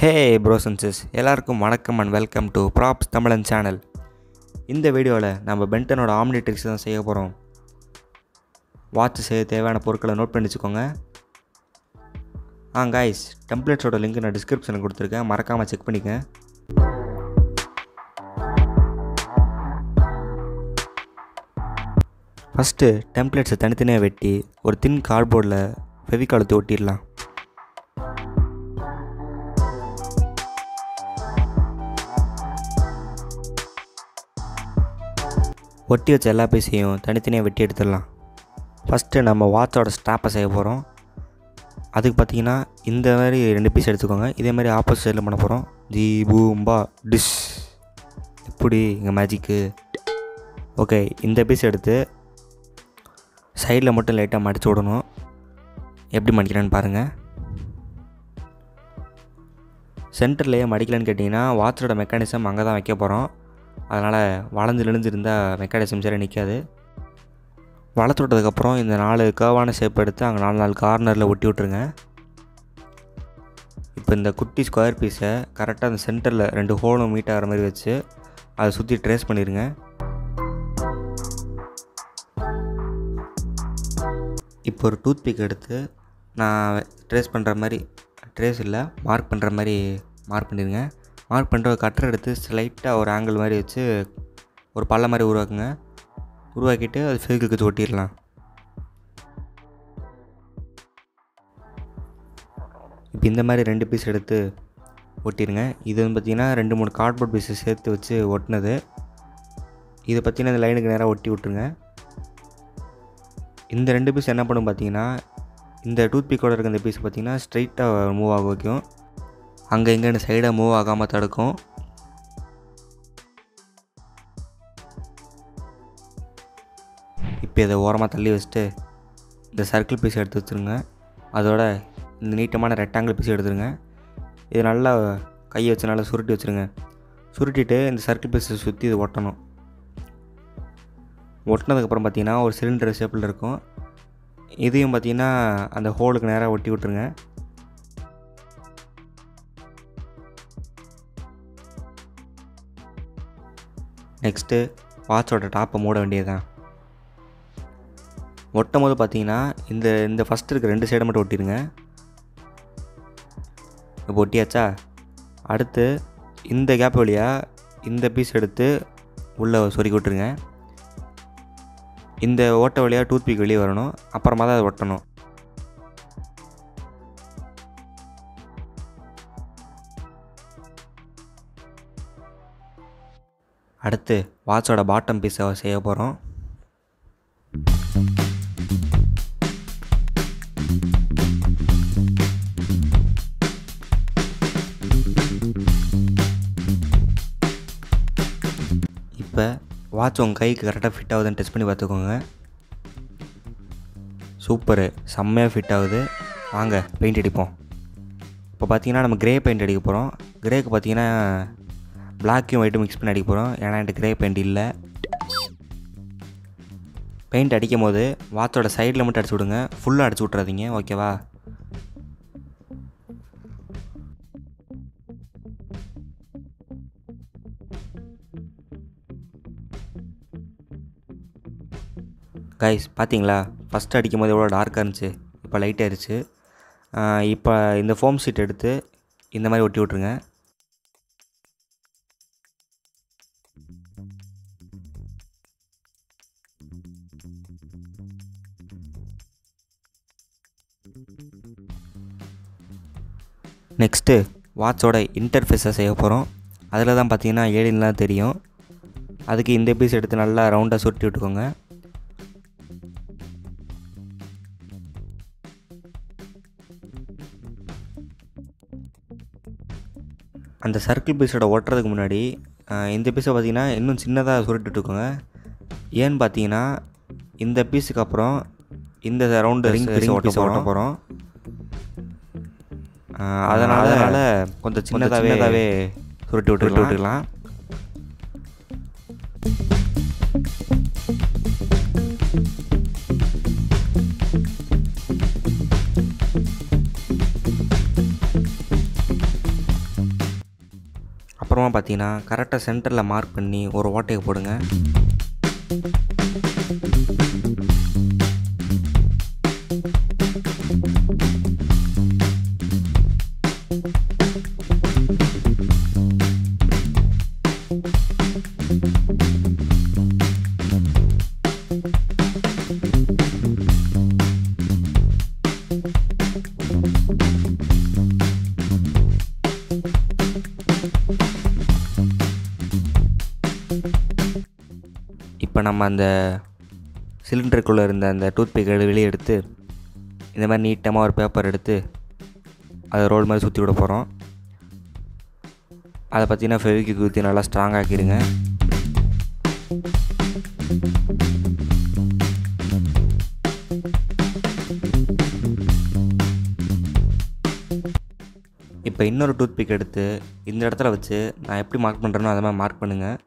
hey pros and sis எல்லாருக்கும் வணக்கம் and welcome to props Tamizhan channel இந்த வீடியோவில் நம்ம பென்டனோட ஆம்னி ட்ரிக்ஸ் தான் செய்ய போகிறோம் வாட்ச் செய்ய தேவையான பொருட்களை நோட் பண்ணி வச்சுக்கோங்க ஆ காய்ஸ் டெம்ப்ளேட்ஸோட லிங்க் நான் டிஸ்கிரிப்ஷனில் கொடுத்துருக்கேன் மறக்காமல் செக் பண்ணிக்கங்க ஃபஸ்ட்டு டெம்ப்ளேட்ஸை தனித்தனியாக வெட்டி ஒரு தின் கார்ட்போர்டில் ஃபெவிகாலத்தை ஒட்டிடலாம் ஒட்டி வச்ச எல்லா பீஸையும் தனித்தனியாக வெட்டி எடுத்துடலாம் ஃபஸ்ட்டு நம்ம வாட்சோட ஸ்ட்ராப்பை செய்ய போகிறோம் அதுக்கு பார்த்தீங்கன்னா இந்த மாதிரி ரெண்டு பீஸ் எடுத்துக்கோங்க இதே மாதிரி ஆப்போசிட் சைடில் பண்ண போகிறோம் ஜி பூம்பா டிஷ் எப்படி எங்கள் மேஜிக்கு ஓகே இந்த பீஸ் எடுத்து சைடில் மட்டும் லைட்டாக மடித்து விடணும் எப்படி மடிக்கிறேன்னு பாருங்கள் சென்டர்லேயே மடிக்கலன்னு கேட்டிங்கன்னா வாட்சோட மெக்கானிசம் அங்கே தான் வைக்க போகிறோம் அதனால் வளைஞ்சு நெளிஞ்சு இருந்தால் மெக்கானிசம் சரியாக நிற்காது வளர்த்து விட்டதுக்கப்புறம் இந்த நாலு கேர்வான ஷேப் எடுத்து அங்கே நாலு நாலு கார்னரில் ஒட்டி விட்ருங்க இப்போ இந்த குட்டி ஸ்கொயர் பீஸை கரெக்டாக அந்த சென்டரில் ரெண்டு ஹோலும் மீட் ஆகிற மாதிரி வச்சு அதை சுற்றி ட்ரேஸ் பண்ணிடுங்க இப்போ ஒரு டூத் பிக் எடுத்து நான் ட்ரேஸ் பண்ணுற மாதிரி ட்ரேஸ் இல்லை மார்க் பண்ணுற மாதிரி மார்க் பண்ணிடுங்க மார்க் பண்ணிட்டு ஒரு கட்டர் எடுத்து ஸ்லைட்டாக ஒரு ஆங்கிள் மாதிரி வச்சு ஒரு பள்ள மாதிரி உருவாக்குங்க உருவாக்கிட்டு அது ஃபேக்கு வச்சு ஒட்டிடலாம் இப்போ இந்த மாதிரி ரெண்டு பீஸ் எடுத்து ஒட்டிடுங்க இது வந்து பார்த்திங்கன்னா ரெண்டு மூணு கார்ட்போர்ட் பீஸை சேர்த்து வச்சு ஒட்டினது இதை பற்றின இந்த லைனுக்கு நேராக ஒட்டி விட்ருங்க இந்த ரெண்டு பீஸ் என்ன பண்ணும் பார்த்தீங்கன்னா இந்த டூத் பிக்கோட இருக்க இந்த பீஸ் பார்த்திங்கன்னா ஸ்ட்ரைட்டாக மூவ் ஆக வைக்கும் அங்கே இங்கேன்னு சைடாக மூவ் ஆகாமல் தடுக்கும் இப்போ இதை ஓரமாக தள்ளி வச்சுட்டு இந்த சர்க்கிள் பீஸ் எடுத்து வச்சுருங்க அதோட இந்த நீட்டமான ரெக்டாங்கிள் பீஸ் எடுத்துருங்க இது நல்லா கையை வச்சு நல்லா சுருட்டி வச்சுருங்க சுருட்டிட்டு இந்த சர்க்கிள் பீஸை சுற்றி இது ஒட்டணும் ஒட்டினதுக்கப்புறம் பார்த்தீங்கன்னா ஒரு சிலிண்டர் ஷேப்பில் இருக்கும் இதையும் பார்த்தீங்கன்னா அந்த ஹோலுக்கு நேராக ஒட்டி விட்ருங்க நெக்ஸ்ட்டு வாட்சோட டாப்பை மூட வேண்டியதுதான் ஒட்டும் போது பார்த்தீங்கன்னா இந்த இந்த ஃபஸ்ட்டு இருக்க ரெண்டு சைடை மட்டும் ஒட்டிடுங்க இப்போ ஒட்டியாச்சா அடுத்து இந்த கேப் வழியாக இந்த பீஸ் எடுத்து உள்ளே சொருக்கி விட்ருங்க இந்த ஓட்டை வழியாக டூத் பிக் வெளியே வரணும் அப்புறமா தான் அதை ஒட்டணும் அடுத்து வாட்சோட பாட்டம் பீஸை செய்ய போகிறோம் இப்போ வாட்ச் உங்கள் கைக்கு கரெக்டாக ஃபிட் ஆகுதுன்னு டெஸ்ட் பண்ணி பார்த்துக்கோங்க சூப்பரு செம்மையாக ஃபிட் ஆகுது வாங்க பெயிண்ட் அடிப்போம் இப்போ பார்த்தீங்கன்னா நம்ம கிரே பெயிண்ட் அடிக்க போகிறோம் கிரேக்கு பார்த்தீங்கன்னா பிளாக்கையும் ஒயிட்டும் மிக்ஸ் பண்ணி அடிக்க போகிறோம் ஏன்னா என்கிட்ட கிரே பெயிண்ட் இல்லை பெயிண்ட் அடிக்கும் போது வாட்சோட சைடில் மட்டும் அடிச்சு விடுங்க ஃபுல்லாக அடிச்சு விட்றாதீங்க ஓகேவா கைஸ் பார்த்தீங்களா ஃபஸ்ட்டு அடிக்கும் போது எவ்வளோ டார்க்காக இருந்துச்சு இப்போ லைட் ஆயிடுச்சு இப்போ இந்த ஃபோம் ஷீட் எடுத்து இந்த மாதிரி ஒட்டி விட்ருங்க நெக்ஸ்ட்டு வாட்சோட இன்டர்ஃபேஸை செய்ய போகிறோம் அதில் தான் பார்த்தீங்கன்னா ஏழின்லாம் தெரியும் அதுக்கு இந்த பீஸ் எடுத்து நல்லா ரவுண்டாக சுருட்டி விட்டுக்கோங்க அந்த சர்க்கிள் பீஸோட ஒட்டுறதுக்கு முன்னாடி இந்த பீஸை பார்த்தீங்கன்னா இன்னும் சின்னதாக சுருட்டி விட்டுக்கோங்க ஏன்னு பார்த்தீங்கன்னா இந்த பீஸுக்கு அப்புறம் இந்த ரவுண்டு ரிங் பீஸ் ஓட்ட ஓட்ட போகிறோம் அதனால் அதனால் கொஞ்சம் சின்னதாகவே சுருட்டி விட்டு விட்டுக்கலாம் அதுக்கப்புறமா பார்த்தீங்கன்னா கரெக்டாக சென்டரில் மார்க் பண்ணி ஒரு ஓட்டையை போடுங்க இப்போ நம்ம அந்த சிலிண்டருக்குள்ளே இருந்த அந்த டூத் பிக்கை வெளியே எடுத்து இந்த மாதிரி நீட்டமாக ஒரு பேப்பர் எடுத்து அதை ரோல் மாதிரி சுற்றி விட போகிறோம் அதை பார்த்தீங்கன்னா ஃபெவிக்கு ஊற்றி நல்லா ஸ்ட்ராங் ஆக்கிடுங்க இப்போ இன்னொரு டூத் பிக் எடுத்து இந்த இடத்துல வச்சு நான் எப்படி மார்க் பண்ணுறேனோ அதை மாதிரி மார்க் பண்ணுங்கள்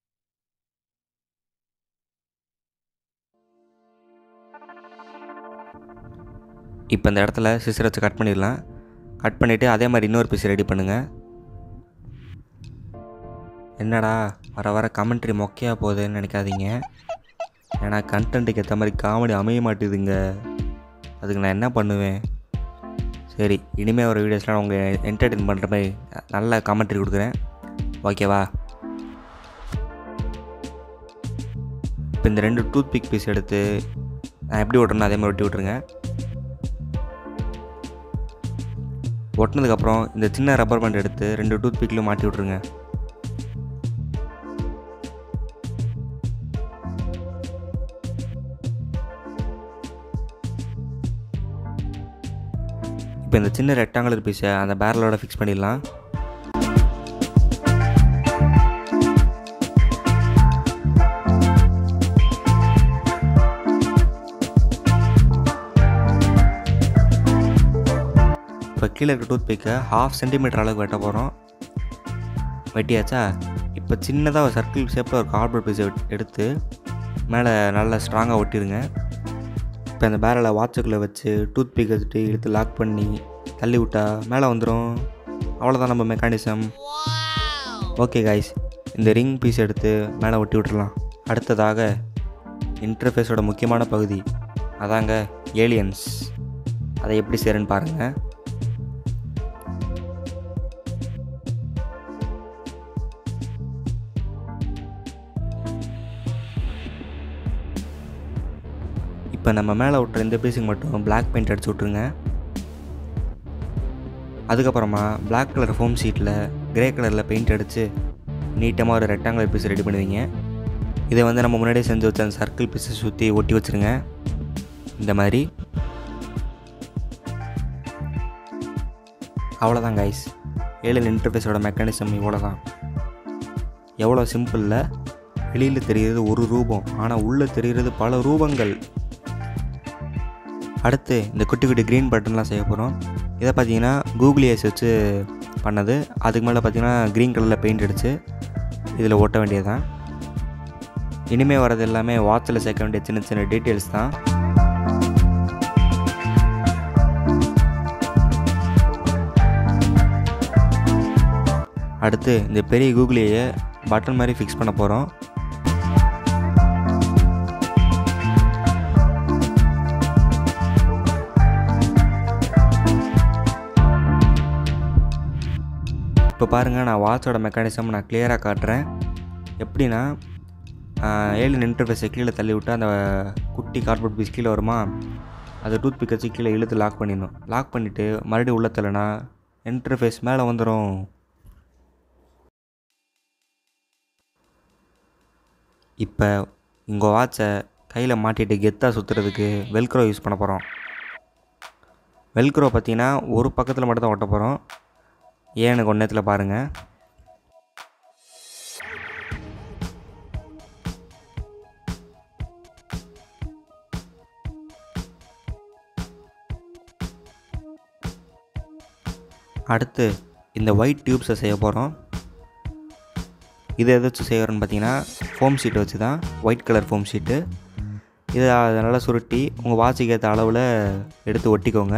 இப்போ இந்த இடத்துல சிசர் வச்சு கட் பண்ணிடலாம் கட் பண்ணிவிட்டு அதே மாதிரி இன்னொரு பீஸ் ரெடி பண்ணுங்கள் என்னடா வர வர கமெண்ட்ரி மொக்கையாக போகுதுன்னு நினைக்காதீங்க ஏன்னா கண்டென்ட்டுக்கு ஏற்ற மாதிரி காமெடி அமைய மாட்டேதுங்க அதுக்கு நான் என்ன பண்ணுவேன் சரி இனிமேல் ஒரு வீடியோஸ்லாம் உங்கள் என்டர்டெயின் பண்ணுற மாதிரி நல்ல கமெண்ட்ரி கொடுக்குறேன் ஓகேவா இப்போ இந்த ரெண்டு டூத் பிக் பீஸ் எடுத்து நான் எப்படி ஓட்டுறேனோ அதே மாதிரி ஒட்டி விட்ருங்க ஒட்டினதுக்கப்புறம் இந்த சின்ன ரப்பர் பேண்ட் எடுத்து ரெண்டு டூத் பிக்லையும் மாட்டி விட்ருங்க இப்போ இந்த சின்ன ரெக்டாங்குலர் பீஸை அந்த பேரலோட ஃபிக்ஸ் பண்ணிடலாம் இப்போ கீழே இருக்க டூத் பிக்கை ஹாஃப் சென்டிமீட்டர் அளவுக்கு வெட்ட போகிறோம் வெட்டியாச்சா இப்போ சின்னதாக ஒரு சர்க்கிள் ஷேப்பில் ஒரு கார்ட்போர்ட் பீஸை எடுத்து மேலே நல்லா ஸ்ட்ராங்காக ஒட்டிடுங்க இப்போ அந்த பேரலை வாட்சுக்குள்ளே வச்சு டூத் பிக் வச்சுட்டு இழுத்து லாக் பண்ணி தள்ளி விட்டா மேலே வந்துடும் அவ்வளோதான் நம்ம மெக்கானிசம் ஓகே காய்ஸ் இந்த ரிங் பீஸ் எடுத்து மேலே ஒட்டி விட்டுறலாம் அடுத்ததாக இன்டர்ஃபேஸோட முக்கியமான பகுதி அதாங்க ஏலியன்ஸ் அதை எப்படி செய்கிறேன்னு பாருங்கள் இப்போ நம்ம மேலே விட்டுற இந்த பீஸுக்கு மட்டும் Black பெயிண்ட் அடிச்சு விட்ருங்க அதுக்கப்புறமா Black கலர் ஃபோம் ஷீட்டில் கிரே கலரில் பெயிண்ட் அடித்து நீட்டமாக ஒரு ரெக்டாங்குலர் பீஸ் ரெடி பண்ணுவீங்க இதை வந்து நம்ம முன்னாடியே செஞ்சு வச்ச அந்த சர்க்கிள் பீஸை சுற்றி ஒட்டி வச்சுருங்க இந்த மாதிரி அவ்வளோதான் கைஸ் ஏழு இன்டர்ஃபேஸோட மெக்கானிசம் இவ்வளோ தான் எவ்வளோ சிம்பிளில் வெளியில் தெரிகிறது ஒரு ரூபம் ஆனால் உள்ளே தெரிகிறது பல ரூபங்கள் அடுத்து இந்த குட்டி குட்டி க்ரீன் பட்டன்லாம் செய்ய போகிறோம் இதை பார்த்தீங்கன்னா கூகுள் ஏஸ் வச்சு பண்ணது அதுக்கு மேலே பார்த்தீங்கன்னா க்ரீன் கலரில் பெயிண்ட் அடித்து இதில் ஒட்ட வேண்டியது தான் இனிமேல் வரது எல்லாமே வாட்சில் சேர்க்க வேண்டிய சின்ன சின்ன டீட்டெயில்ஸ் தான் அடுத்து இந்த பெரிய கூகுளியை பட்டன் மாதிரி ஃபிக்ஸ் பண்ண போகிறோம் இப்போ பாருங்கள் நான் வாட்சோட மெக்கானிசம் நான் கிளியராக காட்டுறேன் எப்படின்னா ஏழு இன்டர்ஃபேஸை கீழே தள்ளி விட்டு அந்த குட்டி கார்ட்போர்ட் பீஸ் கீழே வருமா அதை டூத் பிக் வச்சு கீழே இழுத்து லாக் பண்ணிடணும் லாக் பண்ணிவிட்டு மறுபடியும் உள்ள தள்ளனா இன்டர்ஃபேஸ் மேலே வந்துடும் இப்போ உங்கள் வாட்சை கையில் மாட்டிட்டு கெத்தாக சுற்றுறதுக்கு வெல்க்ரோ யூஸ் பண்ண போகிறோம் வெல்க்ரோ பார்த்தீங்கன்னா ஒரு பக்கத்தில் மட்டும் தான் ஒட்ட போகிறோம் ஏன்னு ஒன்றத்தில் பாருங்கள் அடுத்து இந்த ஒயிட் டியூப்ஸை செய்ய போகிறோம் இதை எதை வச்சு செய்கிறோன்னு பார்த்தீங்கன்னா ஃபோம் ஷீட் வச்சு தான் ஒயிட் கலர் ஃபோம் ஷீட்டு இதை அதை நல்லா சுருட்டி உங்கள் வாட்சுக்கு ஏற்ற அளவில் எடுத்து ஒட்டிக்கோங்க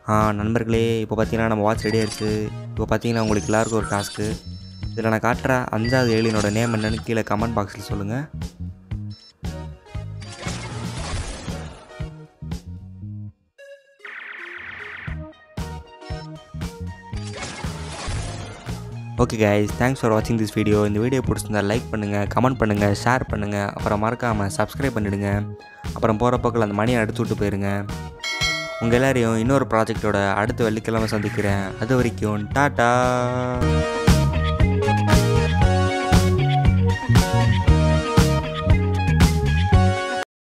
ஆ நண்பர்களே இப்போ பார்த்தீங்கன்னா நம்ம வாட்ச் ரெடி ஆயிடுச்சு இப்போ பார்த்தீங்கன்னா உங்களுக்கு எல்லாருக்கும் ஒரு டாஸ்க்கு இதில் நான் காட்டுற அஞ்சாவது ஏழியனோட நேம் என்னன்னு கீழே கமெண்ட் பாக்ஸில் சொல்லுங்கள் ஓகே கைஸ் தேங்க்ஸ் ஃபார் வாட்சிங் திஸ் வீடியோ இந்த வீடியோ பிடிச்சிருந்தா லைக் பண்ணுங்கள் கமெண்ட் பண்ணுங்கள் ஷேர் பண்ணுங்கள் அப்புறம் மறக்காமல் சப்ஸ்கிரைப் பண்ணிவிடுங்க அப்புறம் போகிற பக்கம் அந்த மணியை அடிச்சு விட்டு போயிருங்க உங்கள் எல்லாரையும் இன்னொரு ப்ராஜெக்டோட அடுத்த வெள்ளிக்கிழமை சந்திக்கிறேன் அது வரைக்கும் டாட்டா